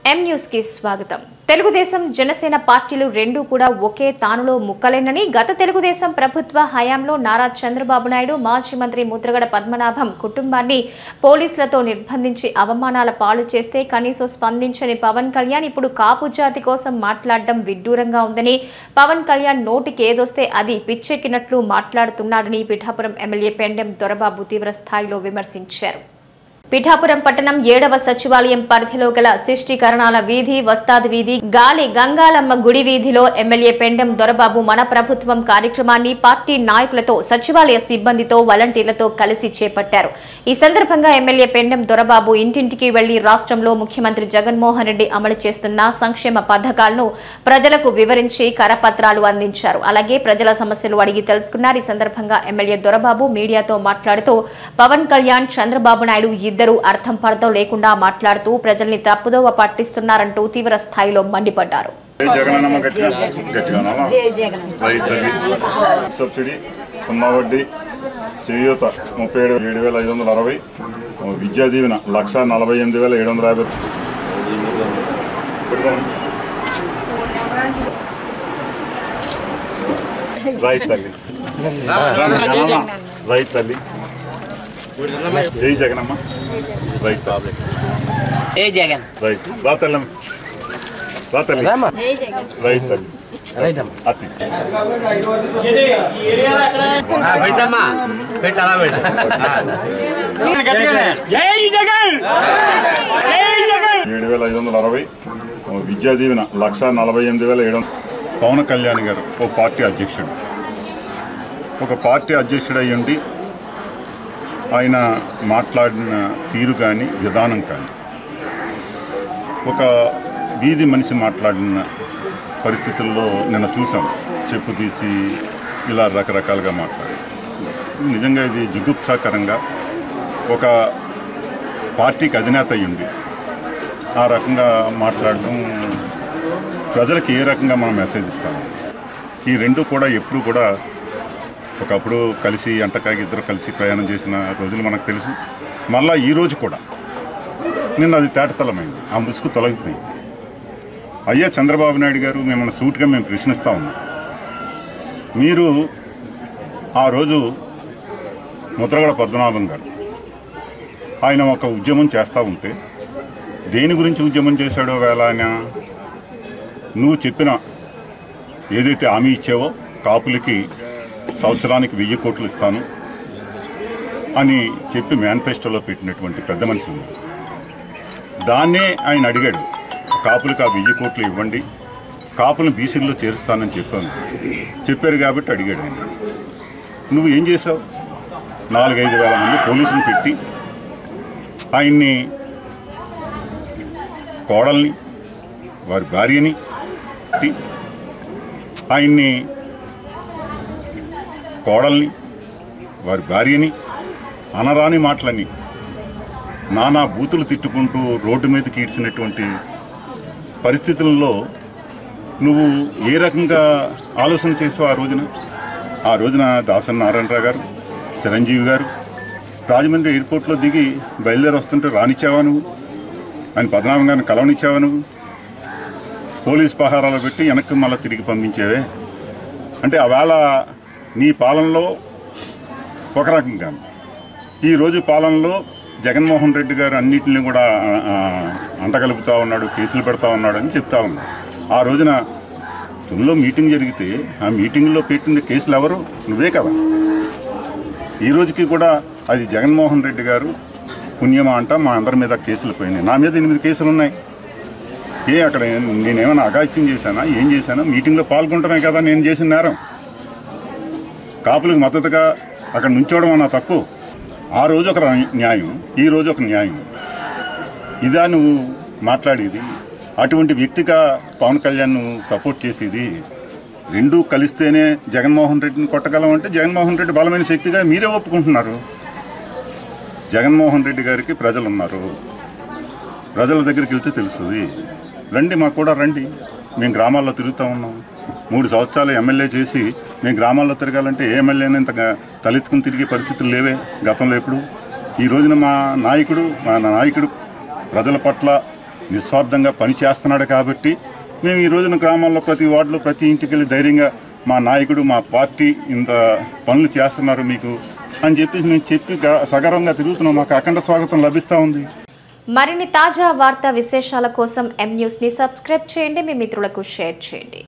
M news కి స్వాగతం తెలుగుదేశం జనసేన పార్టీలు రెండూ కూడా ఒకే తానులో ముక్కలేనని గత తెలుగుదేశం ప్రభుత్వ హయాంలో నారా చంద్రబాబు నాయుడు మాజీ మంత్రి ముద్రగడ పద్మనాభం కుటుంబాన్ని పోలీసులతో నిర్బంధించి అవమానాల పాలు చేస్తే కనీసం స్పందించని పవన్ కళ్యాణ్ ఇప్పుడు కాపు జాతి కోసం మాట్లాడడం విడ్డూరంగా ఉందని పవన్ కళ్యాణ్ నోటికి ఏదొస్తే అది పిచ్చెక్కినట్లు మాట్లాడుతున్నాడని పిఠాపురం ఎమ్మెల్యే పెండెం దొరబాబు తీవ్ర స్థాయిలో విమర్శించారు పిఠాపురం పట్టణం ఏడవ సచివాలయం పరిధిలో గల శిష్టీకరణాల వీధి వస్తాది వీధి గాలి గంగాలమ్మ గుడి వీధిలో ఎమ్మెల్యే పెండెం దొరబాబు మన ప్రభుత్వం కార్యక్రమాన్ని పార్టీ నాయకులతో సచివాలయ సిబ్బందితో వాలంటీర్లతో కలిసి చేపట్టారు ఈ సందర్భంగా ఎమ్మెల్యే పెండెం దొరబాబు ఇంటింటికి వెళ్లి రాష్ట్రంలో ముఖ్యమంత్రి జగన్మోహన్ రెడ్డి అమలు చేస్తున్న సంక్షేమ పథకాలను ప్రజలకు వివరించి కరపత్రాలు అందించారు అలాగే ప్రజల సమస్యలు అడిగి తెలుసుకున్నారు ఈ సందర్భంగా ఎమ్మెల్యే దొరబాబు మీడియాతో మాట్లాడుతూ పవన్ కళ్యాణ్ చంద్రబాబు నాయుడు ఇద్దరు అర్థం పర్థం లేకుండా మాట్లాడుతూ ప్రజల్ని తప్పుదోవ పట్టిస్తున్నారంటూ తీవ్ర స్థాయిలో మండిపడ్డారు జై జగనన్నమ్మ గట్టిగా గట్టిగా అనాలా? రైతు అది. సబ్సిడీ సున్నా వడ్డీ చేయూత ముప్పై ఏడు ఏడు వేల ఐదు వందల అరవై విద్యా దీవెన లక్ష నలభై ఎనిమిది వేల ఏడు వందల యాభై పెడదాం. రైతు తల్లి జగనమ్మ. రైతు తల్లి జై జగనమ్మ రైతు తల్లి ఏ జగన్ రైతు రా తల్లి రా తల్లి రైతు తల్లి అతి పెట్టమ్మా పెట్టాలా పెట్ట జై జగన్ జై జగన్ ఏడు వేల ఐదు వందల అరవై విద్యా దీవెన లక్ష నలభై ఎనిమిది వేల ఏడు వందల పవన్ కళ్యాణ్ గారు ఒక పార్టీ అధ్యక్షుడు ఒక పార్టీ అధ్యక్షుడు అయి ఉండి ఆయన మాట్లాడిన తీరు కానీ విధానం కానీ ఒక వీధి మనిషి మాట్లాడిన పరిస్థితుల్లో నిన్న చూసాం చెప్పు తీసి ఇలా రకరకాలుగా మాట్లాడి నిజంగా ఇది జుగుప్సాకరంగా ఒక పార్టీకి అధినేత అయ్యుండి ఆ రకంగా మాట్లాడడం ప్రజలకు ఏ రకంగా మనం మెసేజ్ ఇస్తాము ఈ రెండు కూడా ఎప్పుడు కూడా ఒకప్పుడు కలిసి అంటకాగి ఇద్దరు కలిసి ప్రయాణం చేసిన రోజులు మనకు తెలుసు మళ్ళా ఈ రోజు కూడా నిన్న అది తేటతలమైంది ఆ ముసుగు తొలగిపోయింది అయ్యా చంద్రబాబు నాయుడు గారు మిమ్మల్ని సూటిగా మేము ప్రశ్నిస్తూ ఉన్నాం మీరు ఆ రోజు ముద్రగడ పద్మనాభం గారు ఆయన ఒక ఉద్యమం చేస్తూ ఉంటే దేని గురించి ఉద్యమం చేశాడో వేళ ఆయన నువ్వు చెప్పిన ఏదైతే హామీ ఇచ్చావో కాపులకి సంవత్సరానికి వెయ్యి కోట్లు ఇస్తాను అని చెప్పి మేనిఫెస్టోలో పెట్టినటువంటి పెద్ద మనిషి ఉంది దాన్నే ఆయన అడిగాడు కాపులకు ఆ వెయ్యి కోట్లు ఇవ్వండి కాపులను బీసీల్లో చేరుస్తానని చెప్పాను చెప్పారు కాబట్టి అడిగాడు ఆయన నువ్వు ఏం చేసావు నాలుగైదు వేల మంది పోలీసులు పెట్టి ఆయన్ని కోడల్ని వారి భార్యని పెట్టి ఆయన్ని కోడల్ని వారి భార్యని అనరాని మాటలని నానా బూతులు తిట్టుకుంటూ రోడ్డు మీదకి ఈడ్చినటువంటి పరిస్థితుల్లో నువ్వు ఏ రకంగా ఆలోచన చేసావు ఆ రోజున ఆ రోజున దాసన్ నారాయణరావు గారు చిరంజీవి గారు రాజమండ్రి ఎయిర్పోర్ట్లో దిగి బయలుదేరి వస్తుంటే రానిచ్చావా నువ్వు ఆయన పద్మనాభం గారిని కలవనిచ్చావా నువ్వు పోలీస్ పహారాలు పెట్టి వెనక్కి మళ్ళీ తిరిగి పంపించేవే అంటే ఆవేళ నీ పాలనలో ఒక రకంగా ఈరోజు పాలనలో జగన్మోహన్ రెడ్డి గారు అన్నింటిని కూడా ఆ, అంటగలుపుతా ఉన్నాడు కేసులు పెడతా ఉన్నాడు అని చెప్తా ఉన్నాడు ఆ రోజున తుమ్లో మీటింగ్ జరిగితే ఆ మీటింగ్లో పెట్టిన కేసులు ఎవరు నువ్వే కదా ఈ రోజుకి కూడా అది జగన్మోహన్ రెడ్డి గారు పుణ్యమా అంట మా అందరి మీద కేసులు పోయినాయి నా మీద ఎనిమిది కేసులు ఉన్నాయి ఏ అక్కడ ఏం- నేనేమైనా అగాత్యం చేశానా ఏం చేశానా మీటింగ్లో పాల్గొంటమే కదా నేను చేసిన నేరం కాపులకు మద్దతుగా అక్కడ నుంచోవడం అన్న తప్పు ఆ రోజు ఒక న్యాయం ఈ రోజు ఒక న్యాయం ఇదా నువ్వు మాట్లాడేది అటువంటి వ్యక్తిగా పవన్ కళ్యాణ్ నువ్వు సపోర్ట్ చేసేది రెండూ కలిస్తేనే జగన్మోహన్ రెడ్డిని కొట్టగలం అంటే జగన్మోహన్ రెడ్డి బలమైన శక్తిగా మీరే ఒప్పుకుంటున్నారు జగన్మోహన్ రెడ్డి గారికి ప్రజలు ఉన్నారు ప్రజల దగ్గరికి వెళ్తే తెలుస్తుంది రండి మాకు కూడా రండి మేము గ్రామాల్లో తిరుగుతూ ఉన్నాం మూడు సంవత్సరాలు ఎమ్మెల్యే చేసి మేము గ్రామాల్లో తిరగాలంటే ఏ ఎమ్మెల్యేనే ఇంత గా- తలెత్తుకుని తిరిగే పరిస్థితులు లేవే గతంలో ఎప్పుడు ఈ రోజున మా నాయకుడు మా నాయకుడు ప్రజల పట్ల నిస్వార్థంగా పని చేస్తున్నాడు కాబట్టి మేము ఈ రోజున గ్రామాల్లో ప్రతి వార్డులో ప్రతి ఇంటికి వెళ్ళి ధైర్యంగా మా నాయకుడు మా పార్టీ ఇంత పనులు చేస్తున్నారు మీకు అని చెప్పేసి మేము చెప్పి గ- సగర్వంగా తిరుగుతున్నాం మాకు అఖండ స్వాగతం లభిస్తూ ఉంది మరిన్ని తాజా వార్తా విశేషాల కోసం ఎం న్యూస్ ని సబ్స్క్రైబ్ చేయండి మీ మిత్రులకు షేర్ చేయండి